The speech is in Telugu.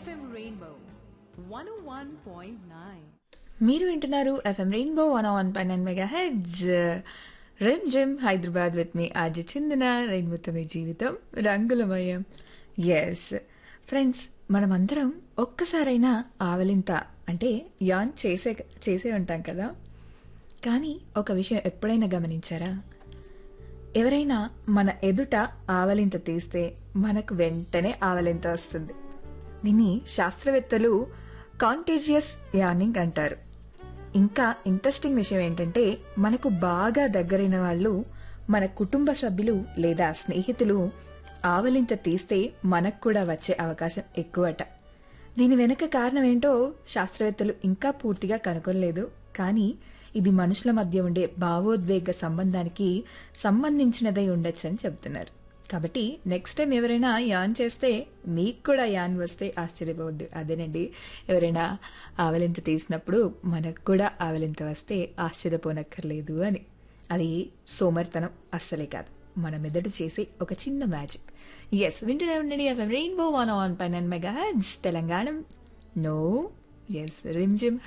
FM Rainbow 101.9. మీరు వింటున్నారు ఎఫ్ఎం రెయిన్బో వన్ వన్ పై నైన్ మెగా హెడ్స్ రెమ్ జిమ్ హైదరాబాద్ విత్ మీ ఆర్జ చిందన రెయిన్బోతో మీ జీవితం రంగులమయం ఎస్ ఫ్రెండ్స్ మనమందరం ఒక్కసారైనా ఆవలింత అంటే యాన్ చేసే చేసే ఉంటాం కదా కానీ ఒక విషయం ఎప్పుడైనా గమనించారా ఎవరైనా మన ఎదుట ఆవలింత తీస్తే మనకు వెంటనే ఆవలింత వస్తుంది దీన్ని శాస్త్రవేత్తలు కాంటేజియస్ యానింగ్ అంటారు ఇంకా ఇంట్రెస్టింగ్ విషయం ఏంటంటే మనకు బాగా దగ్గరైన వాళ్ళు మన కుటుంబ సభ్యులు లేదా స్నేహితులు ఆవలింత తీస్తే మనకు కూడా వచ్చే అవకాశం ఎక్కువట దీని వెనక కారణం ఏంటో శాస్త్రవేత్తలు ఇంకా పూర్తిగా కనుగొనలేదు కానీ ఇది మనుషుల మధ్య ఉండే భావోద్వేగ సంబంధానికి సంబంధించినదై ఉండొచ్చని చెబుతున్నారు కాబట్టి నెక్స్ట్ టైం ఎవరైనా యాన్ చేస్తే మీకు కూడా యాన్ వస్తే ఆశ్చర్యపోవద్దు అదేనండి ఎవరైనా ఆవలింత తీసినప్పుడు మనకు కూడా ఆవలింత వస్తే ఆశ్చర్యపోనక్కర్లేదు అని అది సోమర్తనం అస్సలే కాదు మన మెదడు చేసే ఒక చిన్న మ్యాజిక్ ఎస్ వింటూనే ఉండండి ఎఫ్ఎం రెయిన్బో వన్ ఆన్ పైన మెగా తెలంగాణ నో ఎస్ రిమ్ జిమ్